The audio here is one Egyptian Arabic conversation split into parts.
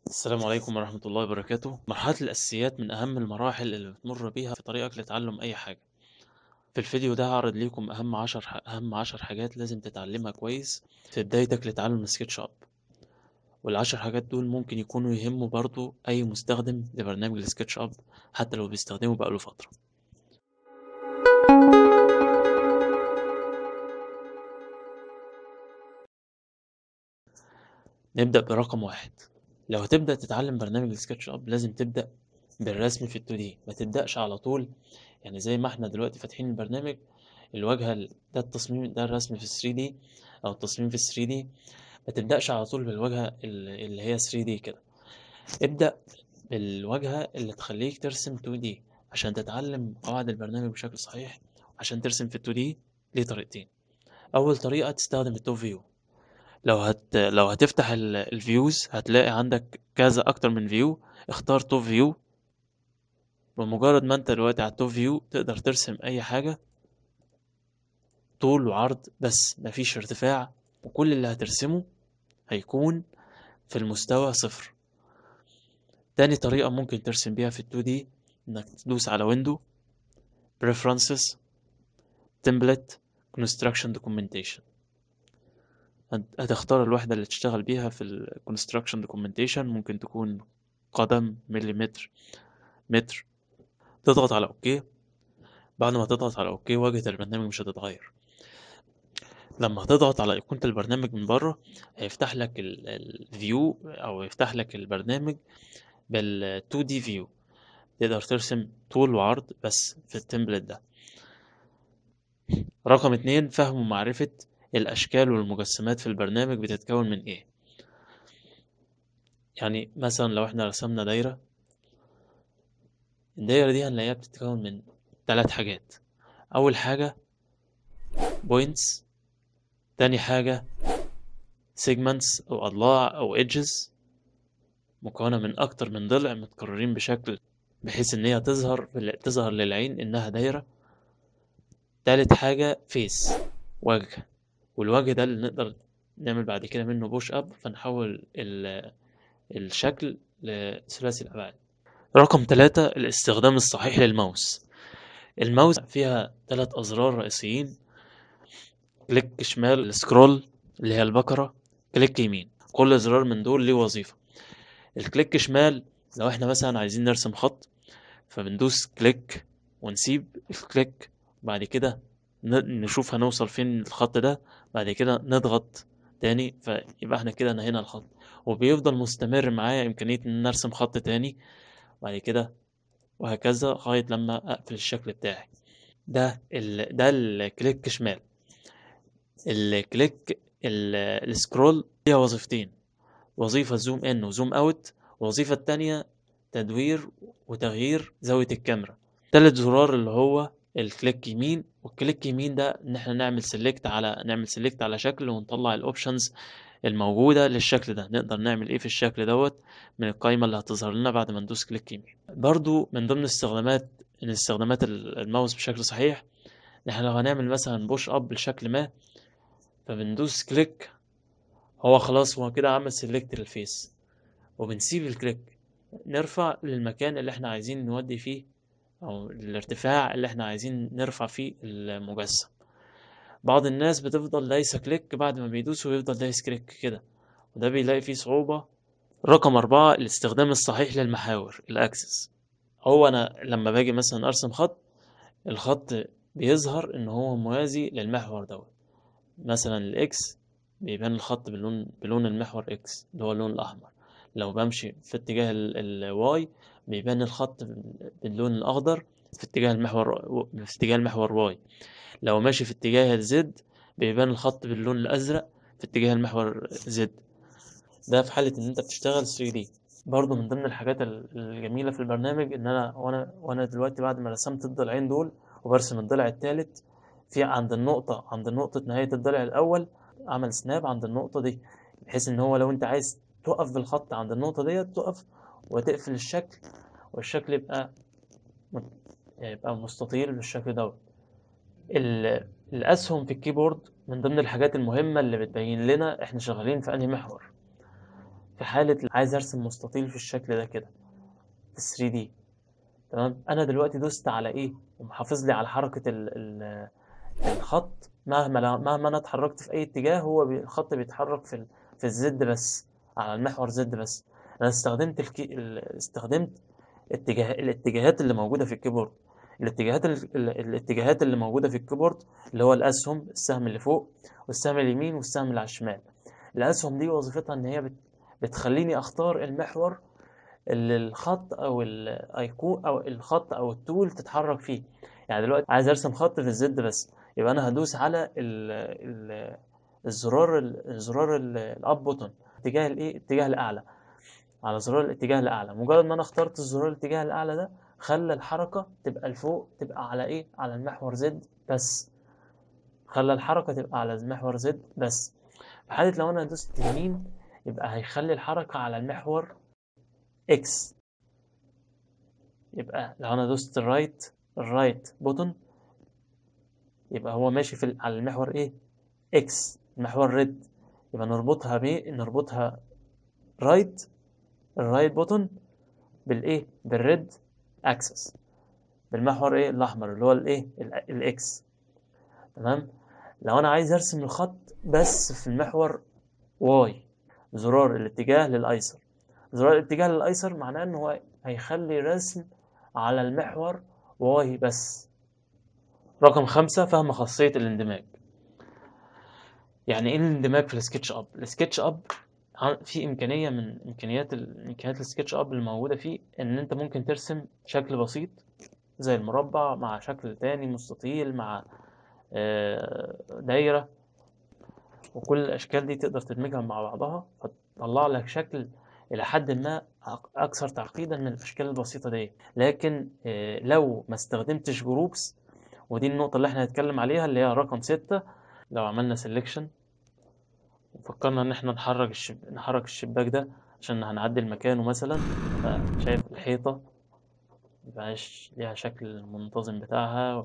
السلام عليكم ورحمة الله وبركاته مرحلة الأساسيات من أهم المراحل اللي بتمر بيها في طريقك لتعلم أي حاجة في الفيديو ده هعرض ليكم أهم عشر ح... أهم عشر حاجات لازم تتعلمها كويس في بدايتك لتعلم السكتش أب والعشر حاجات دول ممكن يكونوا يهموا برضو أي مستخدم لبرنامج السكتش أب حتى لو بيستخدمه بقاله فترة نبدأ برقم واحد لو هتبدأ تتعلم برنامج السكتش اب لازم تبدأ بالرسم في ال 2D ما تبدأش على طول يعني زي ما احنا دلوقتي فاتحين البرنامج الواجهة ال- ده التصميم ده الرسم في ال 3D أو التصميم في ال 3D ما تبدأش على طول بالواجهة ال- اللي هي 3D كده ابدأ بالواجهة اللي تخليك ترسم 2D عشان تتعلم قواعد البرنامج بشكل صحيح عشان ترسم في ال 2D ليه طريقتين أول طريقة تستخدم التوب فيو لو هت لو هتفتح الفيوز هتلاقي عندك كذا اكتر من فيو اختار توب فيو بمجرد ما انت دلوقتي على التوب فيو تقدر ترسم اي حاجة طول وعرض بس مفيش ارتفاع وكل اللي هترسمه هيكون في المستوى صفر تاني طريقة ممكن ترسم بيها في ال 2D انك تدوس على ويندو preferences template construction documentation هت- هتختار الوحدة اللي تشتغل بيها في ال construction documentation ممكن تكون قدم مليمتر متر تضغط على اوكي بعد ما تضغط على اوكي واجهة البرنامج مش هتتغير لما هتضغط على ايقونة البرنامج من بره هيفتح لك الفيو او يفتح لك البرنامج بال 2 دي فيو تقدر ترسم طول وعرض بس في التمبلت ده رقم اتنين فهم ومعرفة الاشكال والمجسمات في البرنامج بتتكون من ايه يعني مثلا لو احنا رسمنا دايرة الدايرة دي هنلاقيها بتتكون من ثلاث حاجات اول حاجة بوينتس تاني حاجة segments أو أضلاع أو edges مكونة من أكتر من ضلع متكررين بشكل بحيث إن هي تظهر تظهر للعين إنها دايرة تالت حاجة face وجه والوجه ده اللي نقدر نعمل بعد كده منه بوش أب فنحول ال- الشكل لثلاثي الأبعاد رقم ثلاثة الاستخدام الصحيح للماوس الماوس فيها ثلاث أزرار رئيسيين كليك شمال السكرول اللي هي البكرة كليك يمين كل زرار من دول ليه وظيفة الكليك شمال لو احنا مثلا عايزين نرسم خط فبندوس كليك ونسيب الكليك بعد كده ن- نشوف هنوصل فين الخط ده بعد كده نضغط تاني فيبقى احنا كده نهينا الخط وبيفضل مستمر معايا إمكانية إن أنا أرسم خط تاني بعد كده وهكذا لغاية لما أقفل الشكل بتاعي ده ال... ده الكليك شمال الكليك ال- السكرول ليها وظيفتين وظيفة زوم ان وزوم اوت والوظيفة التانية تدوير وتغيير زاوية الكاميرا تالت زرار اللي هو الكليك يمين والكليك يمين ده ان احنا نعمل سيلكت على نعمل سيلكت على شكل ونطلع الاوبشنز الموجودة للشكل ده نقدر نعمل ايه في الشكل دوت من القائمة اللي هتظهر لنا بعد ما ندوس كليك يمين برضو من ضمن استخدامات من استخدامات ال- الماوس بشكل صحيح ان احنا لو هنعمل مثلا بوش اب لشكل ما فبندوس كليك هو خلاص هو كده عمل سيلكت للفيس وبنسيب الكليك نرفع للمكان اللي احنا عايزين نودي فيه او الارتفاع اللي احنا عايزين نرفع فيه المجسم بعض الناس بتفضل دايسة كليك بعد ما بيدوس ويفضل دايس كليك كده وده بيلاقي فيه صعوبة رقم أربعة الاستخدام الصحيح للمحاور الأكسس هو أنا لما باجي مثلا أرسم خط الخط بيظهر إن هو موازي للمحور دوت مثلا الإكس بيبان الخط باللون بلون المحور إكس اللي هو اللون الأحمر لو بمشي في اتجاه الواي بيبان الخط باللون الأخضر في اتجاه المحور في اتجاه المحور واي لو ماشي في اتجاه الزد بيبان الخط باللون الأزرق في اتجاه المحور زد ده في حالة إن أنت بتشتغل 3D برضه من ضمن الحاجات ال- الجميلة في البرنامج إن أنا وأنا وأنا دلوقتي بعد ما رسمت الضلعين دول وبرسم الضلع التالت في عند النقطة عند نقطة نهاية الضلع الأول عمل سناب عند النقطة دي بحيث إن هو لو أنت عايز تقف بالخط عند النقطة ديت تقف وتقفل الشكل والشكل يبقى مت- يبقى مستطيل بالشكل دوت ال- الأسهم في الكيبورد من ضمن الحاجات المهمة اللي بتبين لنا إحنا شغالين في أنهي محور في حالة عايز ارسم مستطيل في الشكل ده كده في 3 دي تمام انا دلوقتي دوست على ايه ومحافظ لي على حركة ال ال الخط مهما لا- مهما انا اتحركت في اي اتجاه هو بي الخط بيتحرك في ال في الزد بس على المحور زد بس انا استخدمت الكي ال استخدمت اتجاه الاتجاهات اللي موجودة في الكيبورد الاتجاهات ال... ال- الاتجاهات اللي موجودة في الكيبورد اللي هو الأسهم السهم اللي فوق والسهم اليمين والسهم اللي على الشمال الأسهم دي وظيفتها إن هي بت... بتخليني أختار المحور اللي الخط أو الأيقون أو الخط أو التول تتحرك فيه يعني دلوقتي عايز أرسم خط في الزد بس يبقى أنا هدوس على ال... ال... الزرار ال- الزرار ال- الأب بوتون اتجاه الإيه اتجاه الأعلى على زرار الاتجاه الأعلى مجرد ما أنا اخترت الزرار الاتجاه الأعلى ده خلى الحركة تبقى لفوق تبقى على إيه على المحور زد بس خلى الحركة تبقى على المحور زد بس في حالة لو أنا دوست يمين يبقى هيخلي الحركة على المحور إكس يبقى لو أنا دوست الرايت الرايت بوتون يبقى هو ماشي في ال- على المحور إيه إكس المحور ريد يبقى نربطها بإيه نربطها رايت الرايت بوتون بالإيه بالريد أكسس بالمحور إيه الأحمر اللي هو الإيه ال- الإكس تمام لو أنا عايز أرسم الخط بس في المحور واي زرار الاتجاه للأيسر زرار الاتجاه للأيسر معناه إن هو هيخلي رسم على المحور واي بس رقم خمسة فهم خاصية الاندماج يعني ايه الاندماج في السكتش اب السكتش اب ع- في امكانيه من امكانيات ال- امكانيات السكتش اب الموجوده فيه ان انت ممكن ترسم شكل بسيط زي المربع مع شكل تاني مستطيل مع آه، دايره وكل الاشكال دي تقدر تدمجها مع بعضها فتطلع لك شكل الى حد ما أك- اكثر تعقيدا من الاشكال البسيطه دي لكن آه، لو ما استخدمتش جروبس ودي النقطه اللي احنا هنتكلم عليها اللي هي رقم ستة لو عملنا سيلكشن وفكرنا ان احنا نحرك الشب... نحرك الشباك ده عشان هنعدل مكانه مثلا شايف الحيطة مبقاش ليها شكل منتظم بتاعها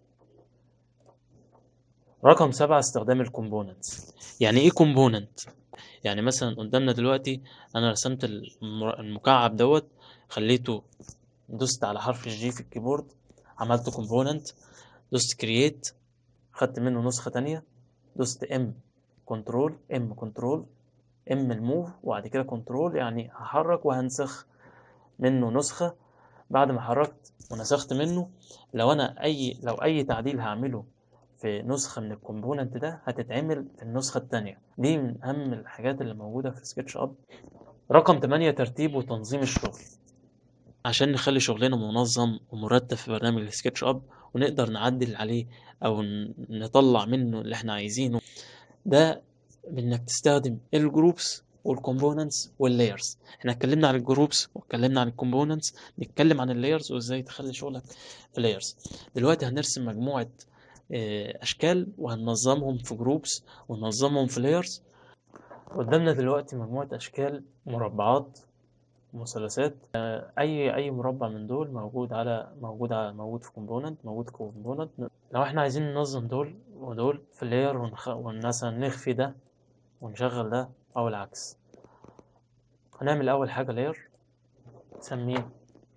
رقم سبعة استخدام الكومبوننتس يعني ايه كومبوننت يعني مثلا قدامنا دلوقتي انا رسمت المر- المكعب دوت خليته دوست على حرف الجي في الكيبورد عملت كومبوننت دوست كرييت خدت منه نسخة تانية دوست ام كنترول ام كنترول ام الموف وبعد كده كنترول يعني هحرك وهنسخ منه نسخة بعد ما حركت ونسخت منه لو انا اي لو اي تعديل هعمله في نسخة من الكومبوننت ده هتتعمل في النسخة التانية دي من اهم الحاجات اللي موجودة في سكتش اب رقم 8 ترتيب وتنظيم الشغل عشان نخلي شغلنا منظم ومرتب في برنامج السكتش اب ونقدر نعدل عليه او ن- نطلع منه اللي احنا عايزينه ده بانك تستخدم الجروبس والكومبوننتس واللايرز احنا اتكلمنا عن الجروبس واتكلمنا عن الكومبوننتس نتكلم عن اللايرز وازاي تخلي شغلك في لايرز دلوقتي هنرسم مجموعة آه، اشكال وهننظمهم في جروبس وننظمهم في لايرز قدامنا دلوقتي مجموعة اشكال مربعات مثلثات آه، اي اي مربع من دول موجود على موجود على موجود في كومبوننت موجود في كومبوننت لو احنا عايزين ننظم دول ودول في لاير ونخ... ومثلا نخفي ده ونشغل ده او العكس هنعمل اول حاجة لاير نسميه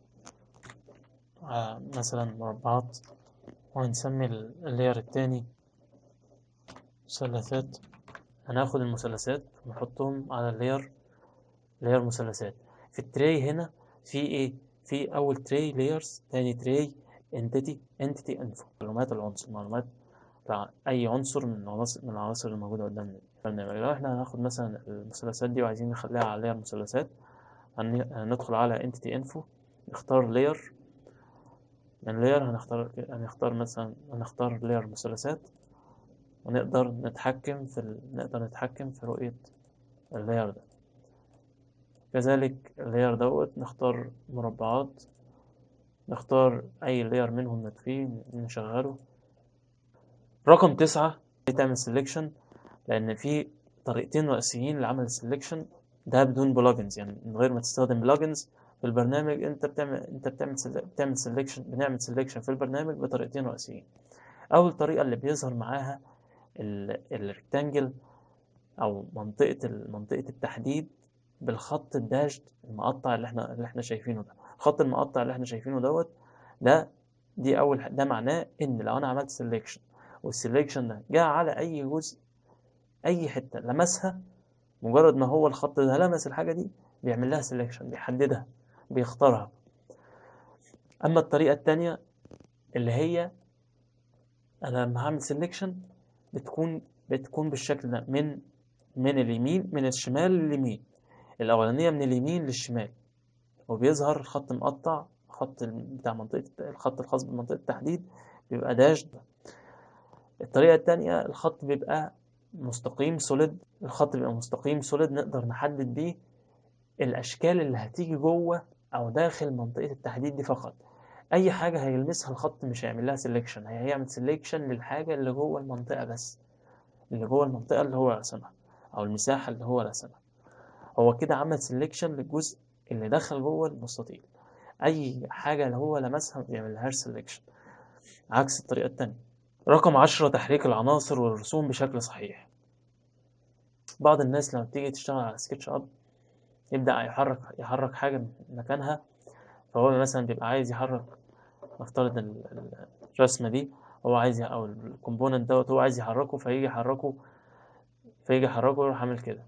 آه مثلا مربعات وهنسمي ال- اللاير التاني مثلثات هناخد المثلثات ونحطهم على اللاير لاير مثلثات في التري هنا في ايه في اول تري لايرز تاني تري انتيتي انتيتي انفو معلومات العنصر معلومات بتاع اي عنصر من العناصر من العناصر الموجوده قدامنا في البرنامج لو احنا هناخد مثلا المثلثات دي وعايزين نخليها على لاير مثلثات هن- هندخل على انتيتي انفو نختار لاير من لاير هنختار هنختار مثلا هنختار لاير مثلثات ونقدر نتحكم في ال... نقدر نتحكم في رؤية اللاير ده كذلك اللاير دوت نختار مربعات نختار أي لاير منهم نطفيه نشغله رقم تسعة تعمل سيلكشن لأن في طريقتين رئيسيين لعمل السيلكشن ده بدون بلجنز يعني من غير ما تستخدم بلجنز في البرنامج انت بتعمل انت بتعمل سل... بتعمل سيلكشن بنعمل سيلكشن في البرنامج بطريقتين رئيسيين اول طريقه اللي بيظهر معاها الريكتانجل او منطقه ال- منطقه التحديد بالخط الداش المقطع اللي احنا اللي احنا شايفينه ده الخط المقطع اللي احنا شايفينه دوت ده دي اول ح- ده معناه ان لو انا عملت سيلكشن والسيلكشن ده جه على اي جزء اي حته لمسها مجرد ما هو الخط ده لمس الحاجه دي بيعمل لها سيلكشن بيحددها بيختارها اما الطريقه التانية اللي هي انا لما هعمل سيلكشن بتكون بتكون بالشكل ده من من اليمين من الشمال لليمين الاولانيه من اليمين للشمال وبيظهر خط مقطع خط بتاع منطقه الخط الخاص بمنطقه التحديد بيبقى داش الطريقه التانية الخط بيبقى مستقيم سوليد الخط بيبقى مستقيم سوليد نقدر نحدد بيه الاشكال اللي هتيجي جوه او داخل منطقه التحديد دي فقط اي حاجه هيلمسها الخط مش هيعمل لها سيلكشن هيعمل سيلكشن للحاجه اللي جوه المنطقه بس اللي جوه المنطقه اللي هو رسمها او المساحه اللي هو رسمها هو كده عمل سيلكشن للجزء اللي دخل جوه المستطيل اي حاجه اللي هو لمسها ما بيعملهاش سيلكشن عكس الطريقه التانية رقم عشرة تحريك العناصر والرسوم بشكل صحيح بعض الناس لما بتيجي تشتغل على سكتش اب يبدأ يحرك يحرك حاجة من مكانها فهو مثلا بيبقى عايز يحرك نفترض ال- ال- الرسمة دي هو عايز ي- أو الكومبوننت دوت هو عايز يحركه فيجي يحركه فيجي يحركه يروح عامل كده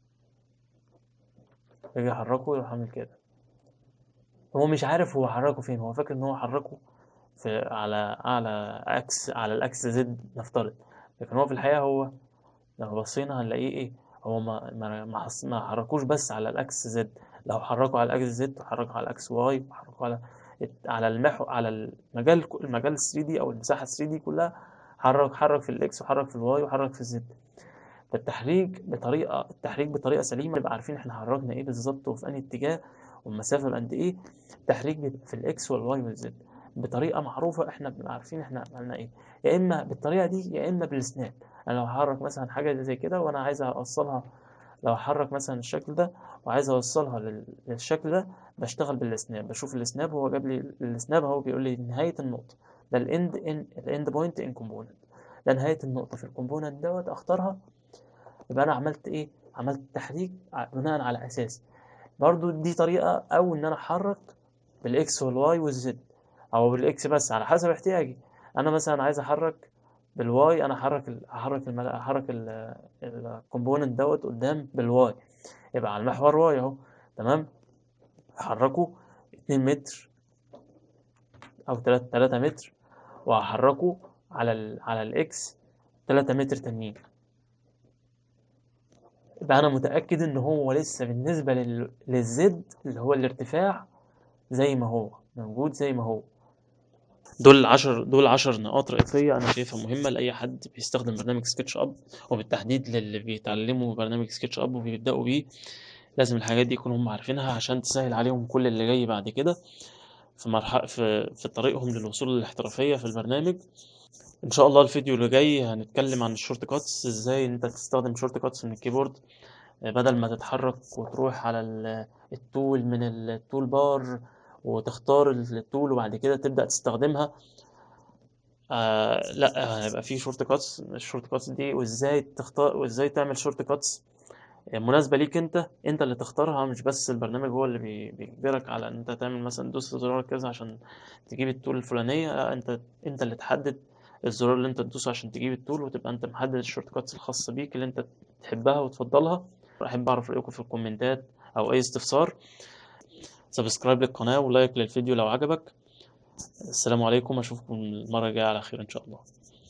يجي يحركه يروح عامل كده هو مش عارف هو حركه فين هو فاكر إن هو حركه في على على اكس على الاكس زد نفترض لكن هو في الحقيقة هو لو بصينا هنلاقيه ايه هو ما ما ما, حص- ما حركوش بس على الاكس زد لو حركوا على الاكس زد وحركوا على الاكس واي وحركوا على على المحو على المجال المجال 3 دي او المساحه 3 دي كلها حرك حرك في الاكس وحرك في الواي وحرك في الزد فالتحريك بطريقه التحريك بطريقه سليمه نبقى عارفين احنا حركنا ايه بالظبط وفي انهي اتجاه والمسافه بقد ايه التحريك بيبقى في الاكس والواي والزد بطريقه معروفه احنا بنبقى عارفين احنا عملنا ايه يا اما بالطريقه دي يا اما بالسناب انا لو هحرك مثلا حاجه زي كده وانا عايز اوصلها لو هحرك مثلا الشكل ده وعايز اوصلها لل- للشكل ده بشتغل بالسناب بشوف السناب هو جاب لي السناب هو بيقول لي نهايه النقطه ده الاند ان الاند بوينت ان كومبوننت ده نهايه النقطه في الكومبوننت دوت اختارها يبقى انا عملت ايه عملت تحريك ع- بناء على اساس برضو دي طريقه او ان انا احرك بالاكس والواي والزد او بالاكس بس على حسب احتياجي انا مثلا عايز احرك بالواي انا احرك ال- احرك المل... احرك الكومبوننت دوت قدام بالواي يبقى على المحور واي اهو تمام احركه 2 متر او 3 3 متر وهحركه على ال... على الاكس 3 متر تانيين يبقى انا متاكد ان هو لسه بالنسبه لل... للزد اللي هو الارتفاع زي ما هو موجود زي ما هو دول عشر دول عشر نقاط رئيسية أنا شايفها مهمة لأي حد بيستخدم برنامج سكتش أب وبالتحديد للي بيتعلموا برنامج سكتش أب وبيبدأوا بيه لازم الحاجات دي يكونوا هم عارفينها عشان تسهل عليهم كل اللي جاي بعد كده في مرحلة في في طريقهم للوصول للاحترافية في البرنامج إن شاء الله الفيديو اللي جاي هنتكلم عن الشورت كاتس إزاي أنت تستخدم شورت كاتس من الكيبورد بدل ما تتحرك وتروح على ال- التول من التول بار وتختار التول وبعد كده تبدأ تستخدمها آه لا هيبقى في شورت كاتس الشورت كاتس دي وازاي تختار وازاي تعمل شورت كاتس مناسبة ليك انت انت اللي تختارها مش بس البرنامج هو اللي بي- بيجبرك على ان انت تعمل مثلا دوس زرار كذا عشان تجيب التول الفلانية لا انت انت اللي تحدد الزرار اللي انت تدوسه عشان تجيب التول وتبقى انت محدد الشورت كاتس الخاصة بيك اللي انت تحبها وتفضلها احب اعرف رايكم في الكومنتات او اي استفسار سبسكرايب للقناة ولايك للفيديو لو عجبك السلام عليكم اشوفكم المرة الجاية على خير ان شاء الله